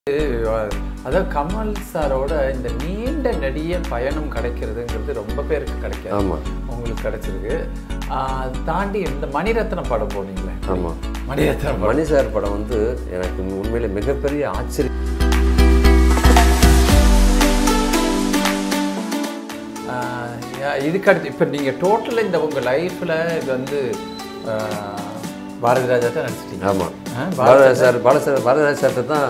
அதாவது கமல் சாரோட இந்த நீண்ட நெடிய பயணம் கிடைக்கிறதுங்கிறது ரொம்ப பேருக்கு கிடைக்காது ஆமாம் உங்களுக்கு கிடைச்சிருக்கு ஆஹ் தாண்டி இந்த மணிரத்னம் படம் போனீங்களே ஆமாம் மணிரத்னம் படம் மணி சார் படம் வந்து எனக்கு உண்மையிலே மிகப்பெரிய ஆச்சரியம் ஆஹ் யா- இதுக்கு அடுத்து இப்போ நீங்கள் டோட்டலாக இந்த உங்கள் லைஃப்பில் இது வந்து ஆஹ் பாரதி ராஜா தான் நடிச்சிட்டீங்க ஆமாம் ஆ, பாலராஜ் சார் பால சார் பாலராஜ் சார்கிட்ட தான்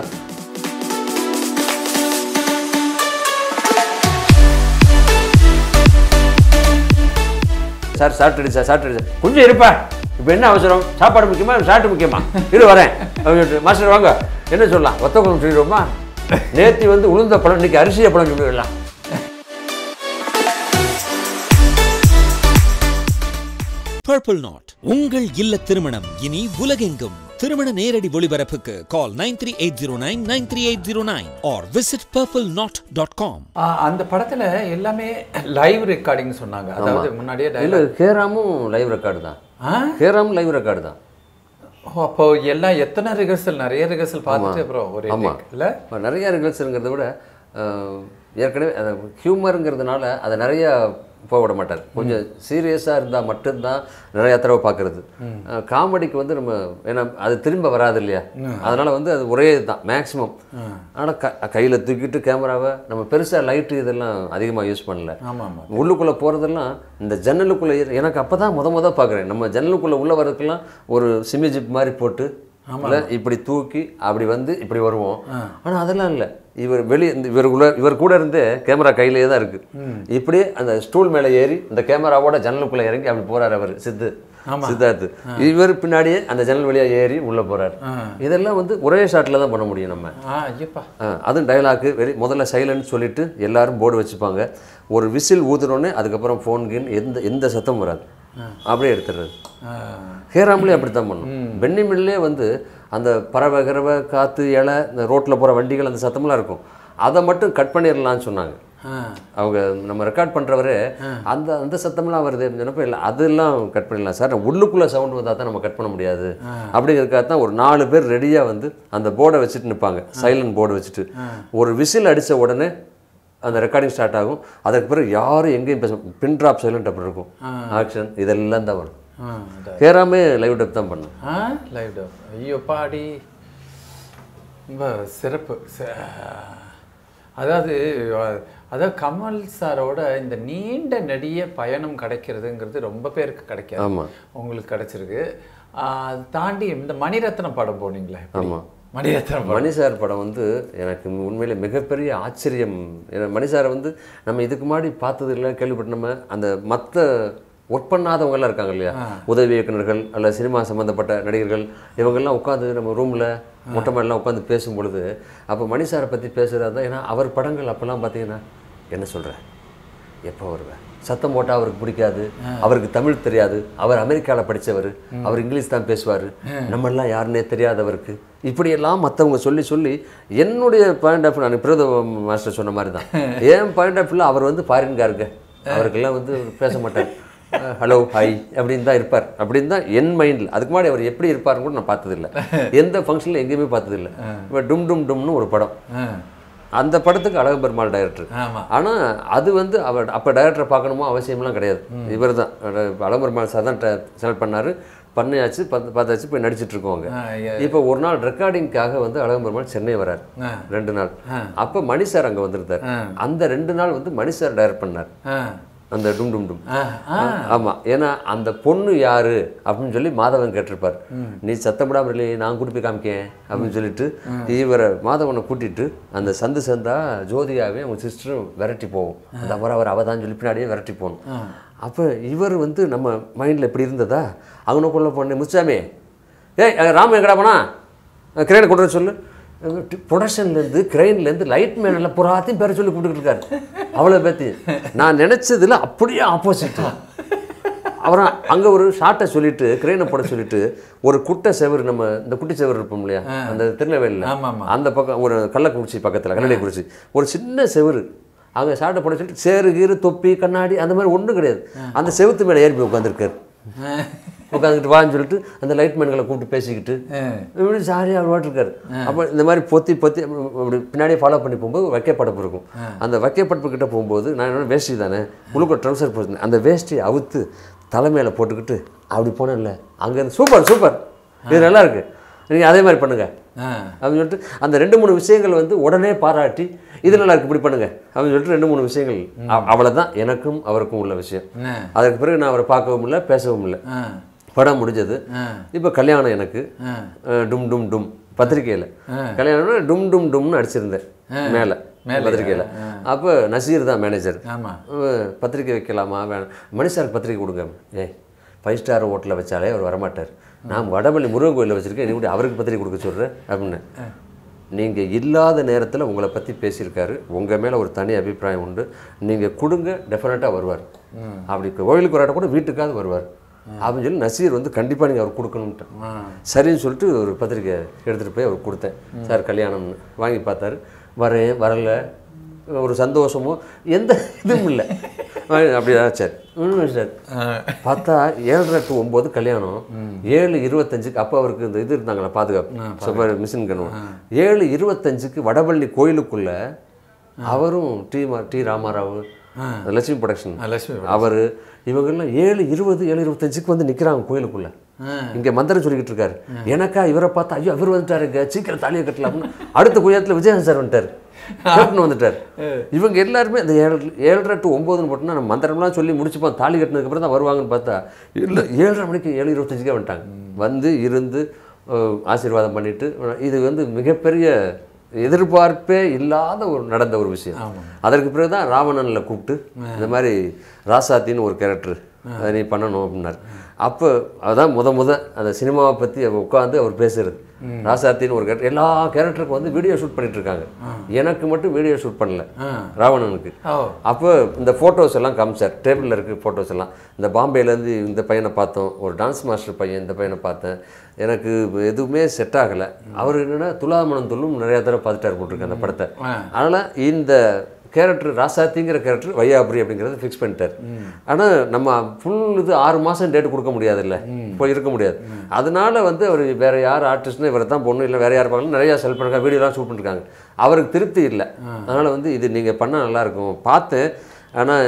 சார் சாப்பிட்டு சார் சாப்பிட்டு சார் கொஞ்சம் இருப்பா இப்போ என்ன அவசரம் சாப்பாடு முக்கியமா சாப்பிட்டு முக்கியமா இரு வரேன் அப்படின்னு சொல்லிட்டு, மாஸ்டர் வாங்க என்ன சொல்லலாம் ஒத்த குழம்பு சொல்லிடுவோமா நேத்தி வந்து உளுந்த பழம் இன்னைக்கு அரிசிய பழம் சொல்லிடலாம் பர்பிள் நாட் உங்கள் இல்ல திருமணம் இனி உலகெங்கும் திருமண நேரடி ஒளிபரப்புக்கு call nine three eight zero nine nine three eight zero nine or visit purple knot dot com ஆஹ் அந்த படத்தில் எல்லாமே லைவ் ரெக்கார்டிங் சொன்னாங்க அதாவது முன்னாடியே இல்லை dialogue- கேராமும் லைவ் ரெக்கார்டு தான் ஆ கேராமும் லைவ் ரெக்கார்டு தான் ஓ, அப்போ எல்லாம் எத்தனை ரிஹர்சல் நிறைய ரிஹர்சல் பார்த்துட்டு அப்புறம் ஒரு ஆமா. இல்லை இப்போ நிறைய ரிகல்ஸுங்கிறத விட அஹ், ஏற்கனவே அந்த ஹியூமருங்கிறதுனால அதை நிறைய போக விட மாட்டார் கொஞ்சம் சீரியஸாக இருந்தால் மட்டும்தான் நிறைய தடவை பார்க்குறது காமெடிக்கு வந்து நம்ம ஏன்னா அது திரும்ப வராது இல்லையா அதனால் வந்து அது ஒரே இதுதான் மேக்ஸிமம் ஆனால் க கையில் தூக்கிட்டு கேமராவை நம்ம பெருசாக லைட்டு இதெல்லாம் அதிகமாக யூஸ் பண்ணல ஆமாம் ஆமாம் உள்ளுக்குள்ளே போகிறதெல்லாம் இந்த ஜன்னலுக்குள்ளே ஏறு- எனக்கு அப்போ தான் முத முத பார்க்குறேன் நம்ம ஜன்னலுக்குள்ளே உள்ளே வரதுக்கெல்லாம் ஒரு சிமி ஜிப் மாதிரி போட்டு இல்ல, இப்படி தூக்கி அப்படி வந்து இப்படி வருவோம் ஆனால் அதெல்லாம் இல்லை இவர் வெளியே இந்த இவருக்குள்ள இவர் கூட இருந்தே கேமரா கையிலேயே தான் இருக்கு இப்படியே அந்த ஸ்டூல் மேலே ஏறி அந்த கேமராவோட ஜன்னலுக்குள்ளே இறங்கி அப்படி போறாரு அவர் சித்து சித்தார்த்து இவர் பின்னாடியே அந்த ஜன்னல் வழியா ஏறி உள்ளே போறாரு இதெல்லாம் வந்து ஒரே ஷாட்டில் தான் பண்ண முடியும் நம்ம ஆ ஐயப்பா ஆ, அதுவும் டைலாக்கு வெரி முதல்ல சைலண்ட் சொல்லிட்டு எல்லாரும் போர்டு வச்சுப்பாங்க ஒரு விசில் ஊதுனோடனே அதுக்கப்புறம் ஃபோன் கீன் எந்த எந்த சத்தமும் வராது அப்படியே எடுத்துடுறது ஆ. ஹேராம்லேயே அப்படி தான் பண்ணும் பென்னி மில்லே வந்து அந்த பறவை கிரவை காற்று இலை இந்த ரோட்டில் போகிற வண்டிகள் அந்த சத்தமெல்லாம் இருக்கும் அதை மட்டும் கட் பண்ணிடலாம்னு சொன்னாங்க ஆ. அவங்க நம்ம ரெக்கார்ட் பண்ணுறவரு அந்த அந்த சத்தம்லாம் வருது நினைப்ப இல்லை அதெல்லாம் கட் பண்ணிடலாம் சார் உள்ளுக்குள்ளே சவுண்ட் வந்தால் தான் நம்ம கட் பண்ண முடியாது அப்படிங்கிறதுக்காக தான் ஒரு நாலு பேர் ரெடியாக வந்து அந்த போர்டை வச்சுட்டு நிற்பாங்க சைலண்ட் போர்டு வச்சுட்டு ஒரு விசில் அடித்த உடனே அந்த ரெக்கார்டிங் ஸ்டார்ட் ஆகும் அதுக்கு பிறகு யாரும் எங்கேயும் பேச பின் ட்ராப் சைலண்ட் அப்படி இருக்கும் ஆக்ஷன் இதெல்லாம் தான் வரும் ஆ, அதான். கேராமே லைவ் டப் தான் பண்ணோம் ஆ லைவ் டப் ஐயோ பாடி ரொம்ப சிறப்பு ச- அதாவது அஹ், அதாவது கமல் சாரோட இந்த நீண்ட நெடிய பயணம் கிடைக்கிறதுங்கிறது ரொம்ப பேருக்கு கிடைக்காது ஆமாம் உங்களுக்கு கிடைச்சிருக்கு ஆஹ், அது தாண்டி இந்த மணிரத்னம் படம் போனீங்களே எப்படி? ஆமாம் மணிரத்னம் படம் மணி சார் படம் வந்து எனக்கு உண்மையிலே மிகப்பெரிய ஆச்சரியம் ஏன்னா மணி சாரை வந்து நம்ம இதுக்கு முன்னாடி பார்த்தது இல்லை கேள்விப்பட்ட நம்ம அந்த மற்ற ஒர்க் பண்ணாதவங்கெல்லாம் இருக்காங்க இல்லையா உதவி இயக்குனர்கள் அல்ல சினிமா சம்மந்தப்பட்ட நடிகர்கள் இவங்கெல்லாம் உட்காந்து நம்ம ரூமில் மொட்டை மாடிலாம் உட்காந்து பேசும் பொழுது அப்போ மணி சாரை பற்றி பேசுகிறது தான் ஏன்னா அவர் படங்கள் அப்போல்லாம் பார்த்தீங்கன்னா என்ன சொல்கிற எப்போ வருவேன் சத்தம் போட்டால் அவருக்கு பிடிக்காது அவருக்கு தமிழ் தெரியாது அவர் அமெரிக்காவில் படித்தவர் அவர் இங்கிலீஷ் தான் பேசுவார் நம்மெல்லாம் யாருன்னே தெரியாதவருக்கு இப்படியெல்லாம் மற்றவங்க சொல்லி சொல்லி என்னுடைய பாயிண்ட் ஆஃப் நான் பிரத மாஸ்டர் சொன்ன மாதிரி தான் என் பாயிண்ட் ஆஃப் அவர் வந்து ஃபாரின்காருங்க அவருக்கெல்லாம் வந்து பேச மாட்டார் ஹலோ ஹாய் அப்படின்னு தான் இருப்பார் அப்படின்னு தான் என் மைண்டில் அதுக்கு முன்னாடி அவர் எப்படி இருப்பாருன்னு கூட நான் பார்த்ததில்ல எந்த ஃபங்க்ஷனில் எங்கேயுமே பார்த்ததில்ல இப்போ டும் டும் டும்னு ஒரு படம் ஆ, அந்த படத்துக்கு அழகு பெருமாள் டைரக்டர் ஆமா ஆனால் அது வந்து அவர் அப்போ டைரக்டரை பார்க்கணுமோ அவசியம்லாம் கிடையாது இவர் தான் அலம்பெருமாள் சார் தான் செலக்ட் பண்ணார் பண்ணியாச்சு பார்த்து பார்த்தாச்சு போய் நடிச்சிட்டு இருக்கோங்க ஆ, ஏ- இப்போ ஒரு நாள் ரெக்கார்டிங்காக வந்து அழகம்பெருமாள் சென்னை வரார் ஆ. ரெண்டு நாள் அப்போ மணி சார் அங்கே வந்திருந்தார் ஆ. அந்த ரெண்டு நாள் வந்து மணி சார் டைரக்ட் பண்ணார் ஆ, அந்த டும் டும் டும் ஆ, ஆ. ஆமா ஏன்னா அந்த பொண்ணு யாரு அப்படின்னு சொல்லி மாதவன் கேட்டிருப்பார் நீ சத்தப்படாம இல்லையே நான் கூட்டி போய் காமிக்கேன் அப்படின்னு சொல்லிட்டு இவரை மாதவனை கூட்டிட்டு அந்த சந்து சந்தா ஜோதியாவே அவங்க சிஸ்டரும் விரட்டி போவோம் அந்த அவர் அவர் அவ தான் சொல்லி பின்னாடியே விரட்டி போகணும் அப்போ இவர் வந்து நம்ம மைண்டில் இப்படி இருந்ததா அவனுக்குள்ள பொண்ணு முச்சாமி ஏய் அங்க ராம எங்கடா போனா கிரேனை கொண்டு வர சொல்லு ப்ரொடக்ஷன்லேருந்து கிரெயின்லேருந்து லைட் மேன் எல்லாம் புறாத்தையும் பேர சொல்லி கூப்பிட்டுக்கிட்டு இருக்காரு அவ்வளோ பேத்தி நான் நினச்சதுல அப்படியே ஆப்போசிட் அப்புறம் அங்கே ஒரு ஷார்ட்டை சொல்லிட்டு கிரெயினை போட சொல்லிட்டு ஒரு குட்டை செவர் நம்ம இந்த குட்டி செவர் இருப்போம் இல்லையா அந்த திருநெல்வேலியில் ஆமா, ஆமா. அந்த பக்கம் ஒரு கள்ளக்குறிச்சி பக்கத்தில் கல்லணைக்குறிச்சி ஒரு சின்ன செவுரு அங்கே ஷார்ட்டை போட சொல்லிட்டு சேரு கீரு தொப்பி கண்ணாடி அந்த மாதிரி ஒன்றும் கிடையாது அந்த செவுத்து மேலே ஏறி போய் உட்காந்துருக்காரு உட்காந்துக்கிட்டு வான்னு சொல்லிட்டு அந்த லைட் மேன்களை கூப்பிட்டு பேசிக்கிட்டு இப்படி ஜாலியாக அவர் வாட்டிருக்காரு அப்போ இந்த மாதிரி பொத்தி பொத்தி அப்படி அப்படி பின்னாடியே ஃபாலோ பண்ணி போகும்போது வைக்கப்படப்பு இருக்கும் அந்த வைக்கப்படப்பு கிட்ட போகும்போது நான் என்ன வேஷ்டி தானே முழுக்க ட்ரௌசர் போட்டிருந்தேன் அந்த வேஷ்டியை அவுத்து தலைமையில போட்டுக்கிட்டு அப்படி போனேன்ல அங்கேருந்து சூப்பர் சூப்பர் இது நல்லா இருக்கு நீங்கள் அதே மாதிரி பண்ணுங்க ஆ அப்படின்னு சொல்லிட்டு அந்த ரெண்டு மூணு விஷயங்கள் வந்து உடனே பாராட்டி இது நல்லா இருக்கு இப்படி பண்ணுங்க அப்படின்னு சொல்லிட்டு ரெண்டு மூணு விஷயங்கள் அவ்- அவ்வளவுதான் எனக்கும் அவருக்கும் உள்ள விஷயம் ஆ அதற்கு பிறகு நான் அவரை பார்க்கவும் இல்லை பேசவும் இல்லை ஆ படம் முடிஞ்சது ஆ இப்போ கல்யாணம் எனக்கு ஆ அஹ், டும் டும் டும் பத்திரிக்கையில் கல்யாணம்னா டும் டும் டும்னு அடிச்சிருந்தேன் மேலே பத்திரிக்கையில் அப்போ நசீர் தான் மேனேஜர் ஆமாம் அஹ், பத்திரிக்கை வைக்கலாமா வேணாம் மணி சார் பத்திரிக்கை கொடுங்க ஏ ஃபைவ் ஸ்டார் ஹோட்டலில் வச்சாலே அவர் வரமாட்டார் நான் வடபள்ளி முருகன் கோயிலில் வச்சுருக்கேன் நீ கூட அவருக்கு பத்திரிக்கை கொடுக்க சொல்கிறேன் அப்படின்னு நீங்கள் இல்லாத நேரத்தில் உங்களை பற்றி பேசியிருக்காரு உங்கள் மேலே ஒரு தனி அபிப்பிராயம் உண்டு நீங்கள் கொடுங்க டெஃபினட்டாக வருவார் அப்படி கோயிலுக்கு வராட்ட கூட வீட்டுக்காவது வருவார் அப்படின்னு சொல்லி நசீர் வந்து கண்டிப்பாக நீங்கள் அவர் கொடுக்கணுன்ட்டு ஆ சரின்னு சொல்லிட்டு ஒரு பத்திரிக்கை எடுத்துகிட்டு போய் அவர் கொடுத்தேன் சார் கல்யாணம்னு வாங்கி பார்த்தாரு வரேன் வரல ஒரு சந்தோஷமோ எந்த இதுவும் இல்லை அப்படியா சரி ம் சார் பார்த்தா ஏழரை டு ஒம்பது கல்யாணம் ஏழு இருபத்தஞ்சுக்கு அப்போ அவருக்கு இந்த இது இருந்தாங்களா பாதுகாப்பு சூப்பர் மிஷின் கண்ணும் ஏழு இருபத்தஞ்சுக்கு வடபள்ளி கோயிலுக்குள்ள அவரும் டி மா டி ராமாராவ் லட்சுமி ப்ரொடக்ஷன் ஆ, லட்சுமி அவர் இவங்கெல்லாம் ஏழு இருபது ஏழு இருபத்தஞ்சுக்கு வந்து நிற்கிறாங்க கோயிலுக்குள்ள இங்க மந்திரம் சொல்லிக்கிட்டு இருக்காரு எனக்கா இவரை பார்த்தா ஐயோ இவர் வந்துட்டாருங்க சீக்கிரம் தாலியை கட்டலாம்னு அடுத்த குயத்தில் விஜயகாந்த் சார் வந்துட்டார் கேப்டன் வந்துட்டார் இவங்க எல்லாருமே அந்த ஏழு ஏழரை டு ஒம்போதுன்னு போட்டோம்னா நம்ம மந்திரம்லாம் சொல்லி முடிச்சுப்போம் தாலி கட்டினதுக்கப்புறம் தான் வருவாங்கன்னு பார்த்தா இல்லை ஏழரை மணிக்கு ஏழு இருபத்தஞ்சுக்கே வந்துட்டாங்க வந்து இருந்து அஹ், ஆசீர்வாதம் பண்ணிட்டு இது வந்து மிகப்பெரிய எதிர்பார்ப்பே இல்லாத ஒரு நடந்த ஒரு விஷயம் அதற்கு பிறகு தான் ராவணனில் கூப்பிட்டு இந்த மாதிரி ராசாத்தின்னு ஒரு கேரக்டர் அதை நீ பண்ணணும் அப்படின்னாரு அப்போ அதான் முத முத அந்த சினிமாவை பற்றி உட்காந்து அவர் பேசுறது ராசாத்தின்னு ஒரு கேரக்டர் எல்லா கேரக்டருக்கும் வந்து வீடியோ ஷூட் பண்ணிட்டு இருக்காங்க எனக்கு மட்டும் வீடியோ ஷூட் பண்ணல ராவணனுக்கு ஓ அப்போ இந்த ஃபோட்டோஸ் எல்லாம் காமிச்சார் டேபிளில் இருக்க ஃபோட்டோஸ் எல்லாம் இந்த பாம்பேலேருந்து இந்த பையனை பார்த்தோம் ஒரு டான்ஸ் மாஸ்டர் பையன் இந்த பையனை பார்த்தேன் எனக்கு எதுவுமே செட் ஆகலை அவர் என்னன்னா துலாமணம் துள்ளும் நிறையா தடவை பார்த்துட்டார் போட்டிருக்கு அந்த படத்தை ஆ. அதனால் இந்த கேரக்டர் ராசாத்திங்கிற கேரக்டர் வையாபுரி அப்படிங்கிறத ஃபிக்ஸ் பண்ணிட்டார் ஆனால் நம்ம ஃபுல் இது ஆறு மாதம் டேட் கொடுக்க முடியாதுல்ல போய் இருக்க முடியாது அதனால வந்து அவர் வேற யார் ஆர்டிஸ்ட்னு இவரை தான் பொண்ணு இல்லை வேற யார் பார்க்கலாம் நிறையா செல் பண்ணிருக்காங்க வீடியோலாம் ஷூட் பண்ணிருக்காங்க அவருக்கு திருப்தி இல்லை அதனால் வந்து இது நீங்கள் பண்ணால் நல்லாயிருக்கும் பார்த்தேன் ஆனால்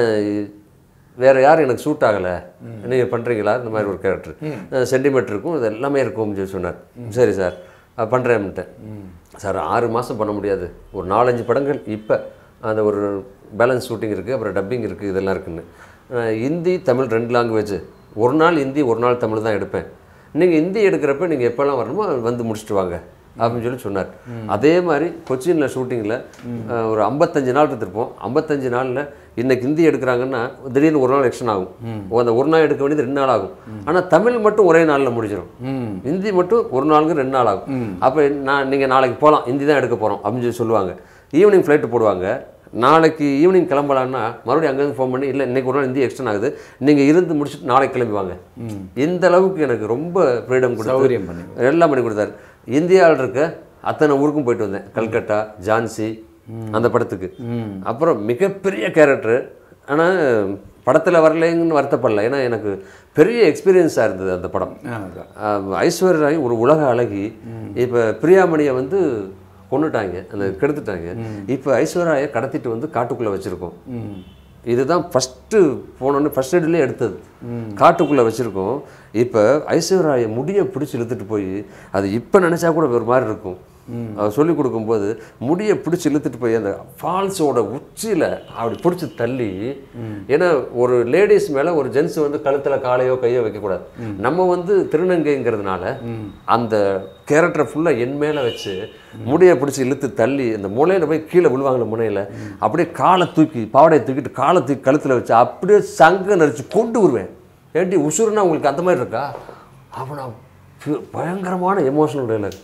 வேற யாரும் எனக்கு சூட் ஆகலை நீங்கள் பண்ணுறீங்களா இந்த மாதிரி ஒரு கேரக்டர் சென்டிமீட்டர் இருக்கும் இது எல்லாமே இருக்கும்னு சொல்லி சொன்னார் சரி சார் பண்ணுறேன்ட்டேன் சார் ஆறு மாதம் பண்ண முடியாது ஒரு நாலஞ்சு படங்கள் இப்போ அந்த ஒரு பேலன்ஸ் ஷூட்டிங் இருக்குது அப்புறம் டப்பிங் இருக்குது இதெல்லாம் இருக்குன்னு அஹ் ஹிந்தி தமிழ் ரெண்டு லாங்குவேஜ் ஒரு நாள் ஹிந்தி ஒரு நாள் தமிழ் தான் எடுப்பேன் நீங்கள் ஹிந்தி எடுக்கிறப்ப நீங்கள் எப்போல்லாம் வரணுமோ வந்து முடிச்சுட்டு வாங்க அப்படின்னு சொல்லி சொன்னார் அதே மாதிரி கொச்சினில் ஷூட்டிங்கில் ஒரு ஐம்பத்தஞ்சு நாள் எடுத்திருப்போம் ஐம்பத்தஞ்சு நாளில் இன்னைக்கு ஹிந்தி எடுக்கிறாங்கன்னா திடீர்னு ஒரு நாள் எக்ஸ்டன் ஆகும் ஓ, அந்த ஒரு நாள் எடுக்க வேண்டியது ரெண்டு நாள் ஆகும் ஆனால் தமிழ் மட்டும் ஒரே நாளில் முடிஞ்சிடும் ஹிந்தி மட்டும் ஒரு நாளுக்கு ரெண்டு நாள் ஆகும் அப்போ நான் நீங்கள் நாளைக்கு போகலாம் ஹிந்தி தான் எடுக்க போகிறோம் அப்படின்னு சொல்லி சொல்லுவாங்க ஈவினிங் ஃப்ளைட்டு போடுவாங்க நாளைக்கு ஈவினிங் கிளம்பலான்னா மறுபடியும் அங்கேருந்து ஃபோன் பண்ணி இல்லை இன்னைக்கு ஒரு நாள் ஹிந்தி எக்ஸ்டன் ஆகுது நீங்கள் இருந்து முடிச்சுட்டு நாளைக்கு கிளம்பி வாங்க இந்த அளவுக்கு எனக்கு ரொம்ப ஃப்ரீடம் சௌகரியம் கொடுத்து எல்லாம் பண்ணி கொடுத்தாரு இந்தியாவில் இருக்க அத்தனை ஊருக்கும் போயிட்டு வந்தேன் கல்கட்டா ஜான்சி அந்த படத்துக்கு அப்புறம் மிகப்பெரிய கேரக்டர் ஆனால் படத்தில் வரலைங்கன்னு வருத்தப்படல ஏன்னா எனக்கு பெரிய எக்ஸ்பீரியன்ஸாக இருந்தது அந்த படம் அதான். ஆஹ் ஐஸ்வர்யா ராய் ஒரு உலக அழகி இப்போ பிரியாமணியை வந்து கொண்டுட்டாங்க அந்த கெடுத்துட்டாங்க இப்போ ஐஸ்வர்யாயை கடத்திட்டு வந்து காட்டுக்குள்ளே வச்சுருக்கோம் இதுதான் ஃபஸ்ட்டு போனோன்னு ஃபஸ்ட் எய்ட்லேயே எடுத்தது காட்டுக்குள்ளே வச்சுருக்கோம் இப்போ ஐஸ்வர்யாயை முடியை பிடிச்சி இழுத்துட்டு போய் அது இப்போ நினச்சா கூட ஒரு மாதிரி இருக்கும் அவர் சொல்லி கொடுக்கும்போது முடியை பிடிச்சி இழுத்துட்டு போய் அந்த ஃபால்ஸோட உச்சியில் அப்படி பிடிச்சி தள்ளி ஏன்னா ஒரு லேடிஸ் மேலே ஒரு ஜென்ஸ் வந்து கழுத்தில் காலையோ கையோ வைக்கக்கூடாது நம்ம வந்து திருநங்கைங்கிறதுனால அந்த கேரக்டரை ஃபுல்லாக என் மேலே வச்சு முடியை பிடிச்சி இழுத்து தள்ளி அந்த முனையில் போய் கீழே விழுவாங்களே முனையில் அப்படியே காலை தூக்கி பாவாடையை தூக்கிட்டு காலை தூக்கி கழுத்தில் வச்சு அப்படியே சங்க நடிச்சு கொண்டு வருவேன் ஏண்டி உசுருன்னா உங்களுக்கு அந்த மாதிரி இருக்கா அவனா பயங்கரமான எமோஷனல் டைலாக்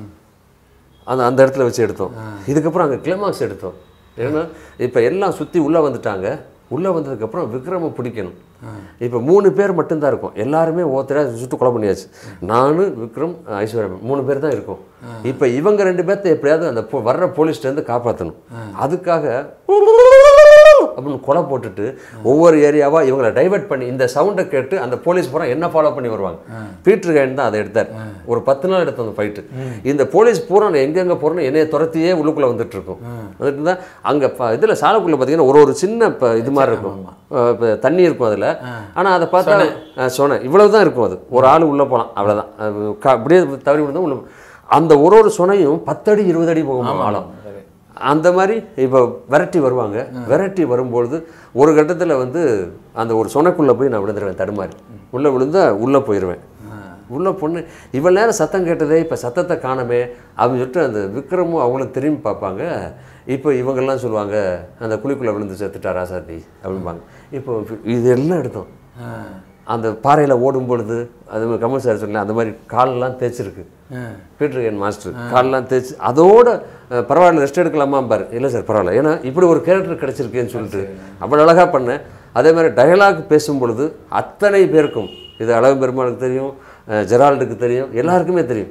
அந்த அந்த இடத்துல வச்சு எடுத்தோம் இதுக்கப்புறம் அங்கே கிளைமாக்ஸ் எடுத்தோம் ஏன்னா இப்போ எல்லாம் சுற்றி உள்ளே வந்துட்டாங்க உள்ளே வந்ததுக்கப்புறம் விக்ரமை பிடிக்கணும் இப்போ மூணு பேர் மட்டும்தான் இருக்கும் எல்லாருமே ஒருத்தராக சுட்டு கொலை பண்ணியாச்சு நான் விக்ரம் ஐஸ்வர்யா மூணு பேர் தான் இருக்கோம் இப்போ இவங்க ரெண்டு பேர்த்த எப்படியாவது அந்த போ- வர்ற போலீஸ்லேருந்து காப்பாற்றணும் அதுக்காக அப்படின்னு கொலை போட்டுட்டு ஒவ்வொரு ஏரியாவா இவங்களை டைவர்ட் பண்ணி இந்த சவுண்டை கேட்டு அந்த போலீஸ் பூரா என்ன ஃபாலோ பண்ணி வருவாங்க பீட்டர் கைன் தான் அதை எடுத்தார் ஒரு பத்து நாள் எடுத்த அந்த ஃபைட்டு இந்த போலீஸ் பூரா நான் எங்கெங்க போறேன்னு என்னைய துரத்தியே உள்ளுக்குள்ள வந்துட்டு இருக்கும் வந்துட்டு தான் அங்க ப- இதுல சாலைக்குள்ள பார்த்தீங்கன்னா ஒரு ஒரு சின்ன ப- இது மாதிரி இருக்கும் அஹ் இப்ப தண்ணி இருக்கும் அதுல ஆனா அதை பார்த்தா அஹ் சொன்னேன் இவ்வளவு தான் இருக்கும் அது ஒரு ஆள் உள்ள போகலாம் அவ்வளவுதான் அது க- அப்படியே தவறி விழுந்தா உள்ள அந்த ஒரு ஒரு சுனையும் பத்தடி இருபது அடி போகும் ஆழம் அந்த மாதிரி இப்போ விரட்டி வருவாங்க விரட்டி வரும்பொழுது ஒரு கட்டத்தில் வந்து அந்த ஒரு சொனைக்குள்ளே போய் நான் விழுந்துருவேன் தடுமாறி உள்ளே விழுந்தா உள்ளே போயிடுவேன் உள்ள பொண்ணு இவ்வளோ நேரம் சத்தம் கேட்டதே இப்போ சத்தத்தை காணமே அப்படின்னு சொல்லிட்டு அந்த விக்ரமும் அவங்களும் திரும்பி பார்ப்பாங்க இப்போ இவங்கெல்லாம் சொல்லுவாங்க அந்த குழிக்குள்ளே விழுந்து செத்துட்டா ராசாத்தி அப்படிம்பாங்க இப்போ இது எல்லாம் எடுத்தோம் அந்த பாறையில் ஓடும் பொழுது அது மாதிரி கமல் சார் சொன்னேன் அந்த மாதிரி காலெல்லாம் தேய்ச்சிருக்கு பீட்டர் என் மாஸ்டர் காலெல்லாம் தேய்ச்சி அதோட அஹ், பரவாயில்ல ரெஸ்ட் எடுக்கலாமா பாரு இல்லை சார் பரவாயில்ல ஏன்னா இப்படி ஒரு கேரக்டர் கிடைச்சிருக்கேன்னு சொல்லிட்டு அவ்வளோ அழகாக பண்ணேன் அதே மாதிரி டயலாக் பேசும் பொழுது அத்தனை பேருக்கும் இது அழகு பெருமாளுக்கு தெரியும் அஹ், ஜெரால்டுக்கு தெரியும் எல்லாருக்குமே தெரியும்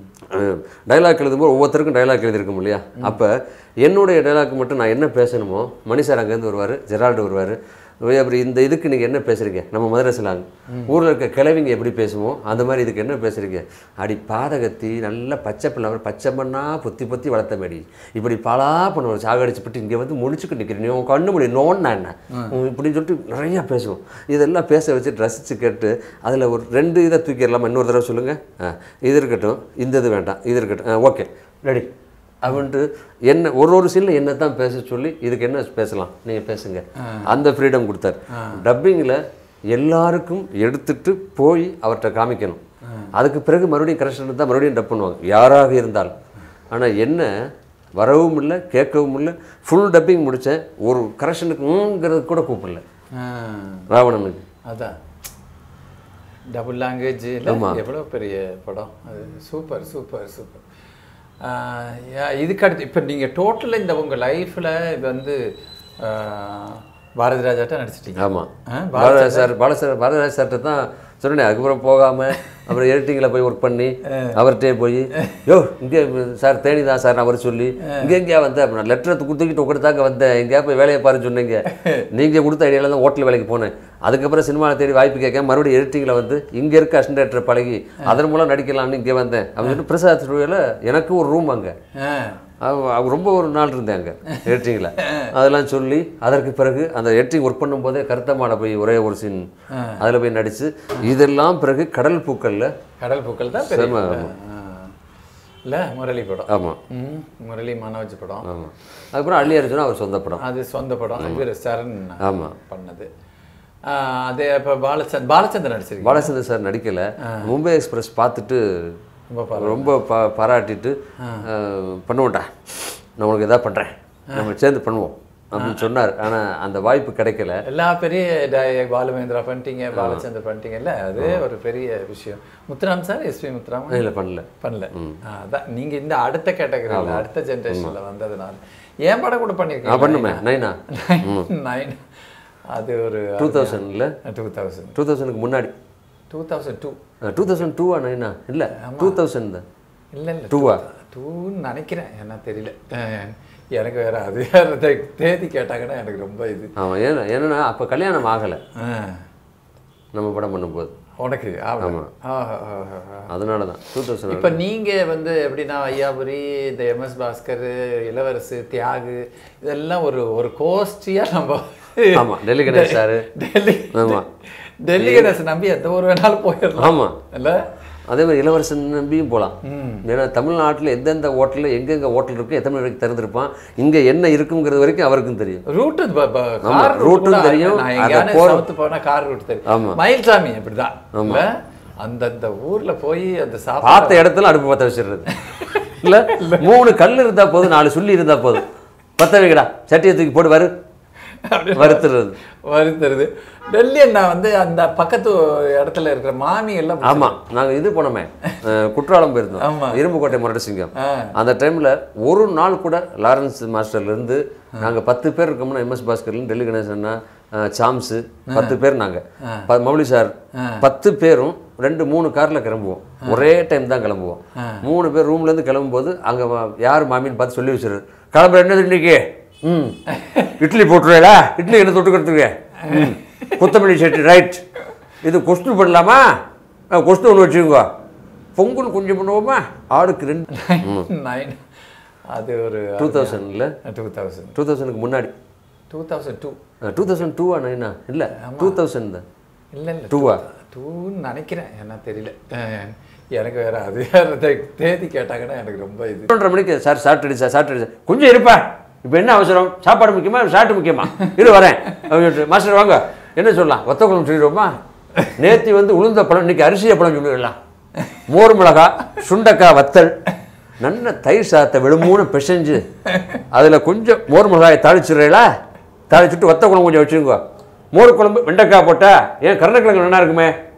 டைலாக் எழுதும்போது ஒவ்வொருத்தருக்கும் டைலாக் எழுதியிருக்கும் இல்லையா அப்போ என்னுடைய டைலாக் மட்டும் நான் என்ன பேசணுமோ மணி சார் அங்கேருந்து வருவார் ஜெரால்டு வருவார் அப்புறம் இந்த இதுக்கு நீங்கள் என்ன பேசுகிறீங்க நம்ம மதுரை சிலாங் ஊரில் இருக்க கிழவிங்க எப்படி பேசுவோம் அந்த மாதிரி இதுக்கு என்ன பேசுகிறீங்க அடி பாதகத்தி நல்ல பச்சை பிள்ளை பச்சை மண்ணா பொத்தி பொத்தி வளர்த்த மேடி இப்படி பாலா பண்ணுவோம் சாகடிச்சுப்பட்டு இங்கே வந்து முடிச்சுட்டு நிற்கிறேன் நீ உன் கண்ணு முடி நோன்னா என்ன உம் இப்படின்னு சொல்லிட்டு நிறையா பேசுவோம் இதெல்லாம் பேச வச்சு ரசித்து கேட்டு அதில் ஒரு ரெண்டு இதை தூக்கிடலாமா இன்னொரு தடவை சொல்லுங்கள் ஆ இது இருக்கட்டும் இந்த இது வேண்டாம் இது இருக்கட்டும் ஆ ஓகே ரெடி அப்படின்ட்டு என்ன ஒரு ஒரு சீனில் என்ன தான் பேச சொல்லி இதுக்கு என்ன பேசலாம் நீங்கள் பேசுங்க அந்த ஃப்ரீடம் கொடுத்தாரு டப்பிங்கில் எல்லாருக்கும் எடுத்துட்டு போய் அவர்கிட்ட காமிக்கணும் அதுக்கு பிறகு மறுபடியும் கரெக்ஷன் தான் மறுபடியும் டப் பண்ணுவாங்க யாராக இருந்தாலும் ஆனால் என்ன வரவும் இல்லை கேட்கவும் இல்லை ஃபுல் டப்பிங் முடித்தேன் ஒரு கரெக்ஷனுக்குங்கிறது கூட கூப்பிடல ராவணனுக்கு அதான் டபுள் லாங்குவேஜ் எவ்வளோ பெரிய படம் அது சூப்பர் சூப்பர் சூப்பர் இதுக்கு அடுத்து இப்போ நீங்கள் டோட்டலாக இந்த உங்கள் லைஃப்பில் இது வந்து ஆஹ், பாரதி ராஜாட்ட நடிச்சிட்டீங்க ஆமாம் ஆ, பாரதிராஜ் சார் பாலசார் பாரதிராஜ் சார்கிட்ட தான் சொன்னேன் அதுக்கப்புறம் போகாமல் அப்புறம் எடிட்டிங்கில் போய் ஒர்க் பண்ணி அவர்கிட்டே போய் யோ இங்கே சார் தேனி தான் சார் அவர் சொல்லி இங்கே எங்கேயா வந்தேன் அப்ப நான் லெட்டரை கொடுத்துக்கிட்டு உட்காந்துதாங்க வந்தேன் எங்கேயா போய் வேலையை பாருன்னு சொன்னீங்க நீங்கள் கொடுத்த ஐடியாவில் தான் ஹோட்டல் வேலைக்கு போனேன் அதுக்கப்புறம் சினிமாவில் தேடி வாய்ப்பு கேட்க மறுபடியும் எடிட்டிங்கில் வந்து இங்கே இருக்க அசிஸ்டன்ட் பழகி அதன் மூலம் நடிக்கலாம்னு இங்கே வந்தேன் அப்படின்னு சொல்லிட்டு பிரசாத் ஸ்டுடியோவில் எனக்கு ஒரு ரூம் அங்கே ஆ அவ- அவ ரொம்ப ஒரு நாள் இருந்தேன் அங்கே எடிட்டிங்கில் அதெல்லாம் சொல்லி அதற்கு பிறகு அந்த எடிட்டிங் ஒர்க் பண்ணும்போதே கருத்தமான போய் ஒரே ஒரு சீன் அதில் போய் நடித்து இதெல்லாம் பிறகு கடல் பூக்கல்ல கடல் பூக்கள் தான் பெரிய இல்லை முரளி படம் ஆமாம் ம், முரளி மனோஜ் படம் ஆமாம் அதுக்கப்புறம் அள்ளி அர்ஜுனா அவர் சொந்த படம் அது சொந்த படம் இவர் சரண் ஆமா. பண்ணது ஆ, அதே இப்போ பாலச்சந்த் பாலச்சந்தர் நடிச்சிருக்கீங்க பாலச்சந்தர் சார் நடிக்கலை மும்பை எக்ஸ்பிரஸ் பார்த்துட்டு ரொம்ப ரொம்ப பா பாராட்டிட்டு அஹ், பண்ணுவோம்டா நான் உனக்கு எதாவது பண்ணுறேன் நம்ம சேர்ந்து பண்ணுவோம் அப்படின்னு சொன்னார் ஆனால் அந்த வாய்ப்பு கிடைக்கல எல்லா பெரிய டை- பாலுமேந்திரா பண்ணிட்டீங்க பாலச்சந்தர் பண்ணிட்டீங்கல்ல அது ஒரு பெரிய விஷயம் முத்துராம் சார் எஸ்பி முத்துராமன் இல்லை பண்ணல பண்ணல ஆ, அதான் நீங்க இந்த அடுத்த கேட்டகரியில் அடுத்த ஜென்ரேஷன்ல வந்ததுனால ஏன் படம் கூட நான் பண்ணியிருக்கீங்க பண்ணுமே நைனா நைன் அது ஒரு டூ தௌசண்ட்ல டூ தௌசண்ட் டூ தௌசண்ட்க்கு முன்னாடி two thousand two two thousand டூவா நைனா இல்லை டூ தௌசண்ட் தான் இல்லை இல்லை டூவா டூன்னு நினைக்கிறேன் என்ன தெரியல அஹ், எனக்கு வேற அது வேற தே- தேதி கேட்டாங்கன்னா எனக்கு ரொம்ப இது ஆமாம் ஏன்னா என்னன்னா அப்போ கல்யாணம் ஆகலை அஹ், நம்ம படம் பண்ணும்போது உனக்கு ஆமா. ஆ, ஆ, ஆ, ஆ. அதனால தான் டூ தௌசண்ட் இப்ப நீங்க வந்து எப்படின்னா ஐயாபுரி இந்த எம்எஸ் பாஸ்கர் இளவரசு தியாகு இதெல்லாம் ஒரு ஒரு கோஷ்டியா நம்ம ஆமா, டெல்லி கணேஷ் சாரு. டெல்லி ஆமா. டெல்லி கணேஷ் நம்பி எந்த ஒரு வேணாலும் போயிடலாம் ஆமாம் இல்ல அதே மாதிரி இளவரசன் நம்பியும் போகலாம் ஏன்னா தமிழ்நாட்டில் எந்தெந்த ஹோட்டலில் எங்கெங்கே ஹோட்டல் இருக்கும் எத்தனை மணி வரைக்கும் திறந்திருப்பான் இங்கே என்ன இருக்குங்கிறது வரைக்கும் அவருக்கும் தெரியும் ரூட்டு ஆமா, கார் route ரூட்டு ம் தெரியும். நான் அத எங்கேயாவது போற- சவுத்து போனா கார் ரூட் ஆமா. தெரியும் மயில்சாமி அப்படிதான் இல்ல அந்தந்த ஊர்ல போய் அந்த சாப்பாடு பார்த்த இடத்துல அடுப்பு பற்ற வச்சிடுறது இல்லை மூணு கல் இருந்தா போதும் நாலு சுள்ளி இருந்தா போதும் பற்ற வைக்கடா சட்டியை தூக்கி போட்டு வரு வறுத்துறது வருத்துறது டெல்லி அண்ணா வந்து அந்த பக்கத்து இடத்துல இருக்கிற மாமி எல்லாம் ஆமா நாங்க இது போனோமே அஹ், குற்றாலம் ஆமா. போயிருந்தோம் இரும்புக்கோட்டை முரட்டு சிங்கம் ஆ. அந்த டைம்ல ஒரு நாள் கூட லாரன்ஸ் மாஸ்டர்ல இருந்து நாங்க பத்து பேர் இருக்கோம்னா எம்எஸ் பாஸ்கர்ல டெல்லி கணேசன் அண்ணா அஹ், சாம்ஸ் பத்து பேர் நாங்க ப- மௌலி சார் பத்து பேரும் ரெண்டு மூணு கார்ல கிளம்புவோம் ஒரே டைம் தான் கிளம்புவோம் மூணு பேர் ரூம்ல இருந்து கிளம்பும்போது அங்க வ- யார் மாமின்னு பார்த்து சொல்லி வச்சிருது கிளம்புற என்ன இன்னைக்கு ம் இட்லி போட்டுருவேடா இட்லி என்ன தொட்டுக்கிறதுக்கு ம் கொத்தமல்லி சட்னி ரைட் இது கொஸ்டின் பண்ணலாமா கொஸ்டின் ஒன்று வச்சுக்கோங்க பொங்கல் கொஞ்சம் பண்ணுவோமா ஆளுக்கு ரெண்டு நைன் அது ஒரு டூ தௌசண்டில் டூ தௌசண்ட் டூ தௌசண்ட்க்கு முன்னாடி two thousand two two thousand டூவா நைனா இல்லை டூ தௌசண்ட் தான் இல்லை இல்லை டூவா டூன்னு நினைக்கிறேன் என்ன தெரியல அஹ், எனக்கு வேற அது வேற தே- தேதி கேட்டாங்கன்னா எனக்கு ரொம்ப இது ஒன்றரை மணிக்கு சார் சாப்பிட்டு சார் சாப்பிட்டு சார் கொஞ்சம் இருப்பா இப்போ என்ன அவசரம் சாப்பாடு முக்கியமா சாப்பிட்டு முக்கியமா இரு வரேன் அப்படின்ட்டு மாஸ்டர் வாங்க என்ன சொல்லலாம் ஒத்த குழம்பு சொல்லிடுவோமா நேத்தி வந்து உளுந்த பழம் இன்னைக்கு அரிசிய பழம் சொல்லிடலாம் மோர் மிளகா சுண்டக்காய் வத்தல் நல்ல தயிர் சாதத்தை விழுமூணு பிசைஞ்சு அதில் கொஞ்சம் மோர் மிளகாயை தாளிச்சிடுறீங்களா தாளிச்சுட்டு வத்த குழம்பு கொஞ்சம் வச்சுக்கோங்க மோர் குழம்பு வெண்டைக்காய் போட்டா ஏன் கருணக்கிழங்கு நல்லா இருக்குமே